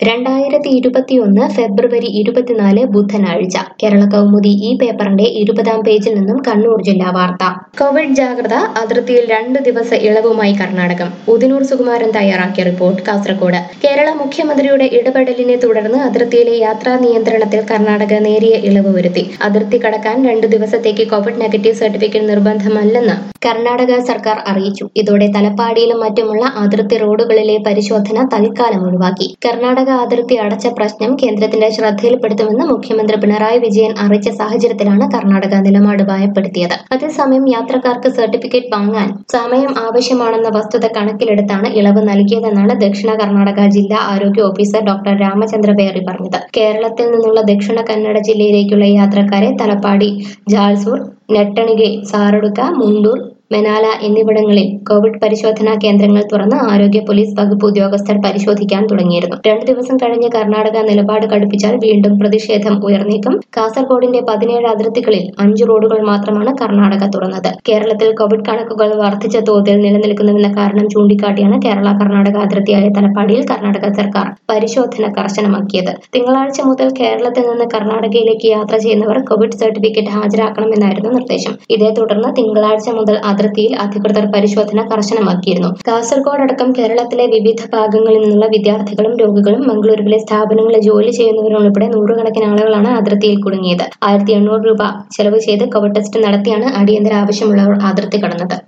രണ്ടായിരത്തി ഇരുപത്തിയൊന്ന് ഫെബ്രുവരി ഇരുപത്തിനാല് ബുധനാഴ്ച കേരള കൗമുദി ഈ പേപ്പറിന്റെ ഇരുപതാം പേജിൽ നിന്നും കണ്ണൂർ ജില്ലാ വാർത്ത കോവിഡ് ജാഗ്രത അതിർത്തിയിൽ രണ്ട് ദിവസ ഇളവുമായി കർണാടകം ഉദിനൂർ സുകുമാരൻ തയ്യാറാക്കിയ റിപ്പോർട്ട് കാസർഗോഡ് കേരള മുഖ്യമന്ത്രിയുടെ ഇടപെടലിനെ തുടർന്ന് അതിർത്തിയിലെ യാത്രാ നിയന്ത്രണത്തിൽ കർണാടക നേരിയ ഇളവ് വരുത്തി അതിർത്തി കടക്കാൻ രണ്ട് ദിവസത്തേക്ക് കോവിഡ് നെഗറ്റീവ് സർട്ടിഫിക്കറ്റ് നിർബന്ധമല്ലെന്ന് കർണാടക സർക്കാർ അറിയിച്ചു ഇതോടെ തലപ്പാടിയിലും മറ്റുമുള്ള അതിർത്തി റോഡുകളിലെ പരിശോധന തൽക്കാലം ഒഴിവാക്കി കർണാടക അതിർത്തി അടച്ച പ്രശ്നം കേന്ദ്രത്തിന്റെ ശ്രദ്ധയിൽപ്പെടുത്തുമെന്ന് മുഖ്യമന്ത്രി പിണറായി വിജയൻ അറിയിച്ച സാഹചര്യത്തിലാണ് കർണാടക നിലപാട് ഭയപ്പെടുത്തിയത് അതേസമയം യാത്രക്കാർക്ക് സർട്ടിഫിക്കറ്റ് വാങ്ങാൻ സമയം ആവശ്യമാണെന്ന വസ്തുത കണക്കിലെടുത്താണ് ഇളവ് നൽകിയതെന്നാണ് ദക്ഷിണ കർണാടക ജില്ലാ ആരോഗ്യ ഓഫീസർ ഡോക്ടർ രാമചന്ദ്ര ബേറി പറഞ്ഞത് കേരളത്തിൽ നിന്നുള്ള ദക്ഷിണ കന്നഡ ജില്ലയിലേക്കുള്ള യാത്രക്കാരെ തലപ്പാടി ജാൽസൂർ നെട്ടണികെ സാറടുക്ക മുണ്ടൂർ മെനാല എന്നിവിടങ്ങളിൽ കോവിഡ് പരിശോധനാ കേന്ദ്രങ്ങൾ തുറന്ന് ആരോഗ്യ പോലീസ് വകുപ്പ് ഉദ്യോഗസ്ഥർ പരിശോധിക്കാൻ തുടങ്ങിയിരുന്നു രണ്ടു ദിവസം കഴിഞ്ഞ് കർണാടക നിലപാട് കടുപ്പിച്ചാൽ വീണ്ടും പ്രതിഷേധം ഉയർന്നേക്കും കാസർഗോഡിന്റെ പതിനേഴ് അതിർത്തികളിൽ അഞ്ച് റോഡുകൾ മാത്രമാണ് കർണാടക തുറന്നത് കേരളത്തിൽ കോവിഡ് കണക്കുകൾ വർദ്ധിച്ച തോതിൽ നിലനിൽക്കുന്നുവെന്ന കാരണം ചൂണ്ടിക്കാട്ടിയാണ് കേരള കർണാടക അതിർത്തിയായ തലപ്പാടിയിൽ കർണാടക സർക്കാർ പരിശോധന കർശനമാക്കിയത് തിങ്കളാഴ്ച മുതൽ കേരളത്തിൽ നിന്ന് കർണാടകയിലേക്ക് യാത്ര ചെയ്യുന്നവർ കോവിഡ് സർട്ടിഫിക്കറ്റ് ഹാജരാക്കണമെന്നായിരുന്നു നിർദ്ദേശം ഇതേ തുടർന്ന് തിങ്കളാഴ്ച മുതൽ അതിർത്തിയിൽ അധികൃതർ പരിശോധന കർശനമാക്കിയിരുന്നു കാസർഗോഡ് അടക്കം കേരളത്തിലെ വിവിധ ഭാഗങ്ങളിൽ നിന്നുള്ള വിദ്യാർത്ഥികളും രോഗികളും മംഗളൂരുവിലെ സ്ഥാപനങ്ങളിൽ ജോലി ചെയ്യുന്നവരും ഉൾപ്പെടെ നൂറുകണക്കിന് ആളുകളാണ് അതിർത്തിയിൽ കുടുങ്ങിയത് ആയിരത്തി എണ്ണൂറ് രൂപ ചെലവ് ചെയ്ത് കോവിഡ് ടെസ്റ്റ് നടത്തിയാണ് അടിയന്തര ആവശ്യമുള്ളവർ അതിർത്തി കടന്നത്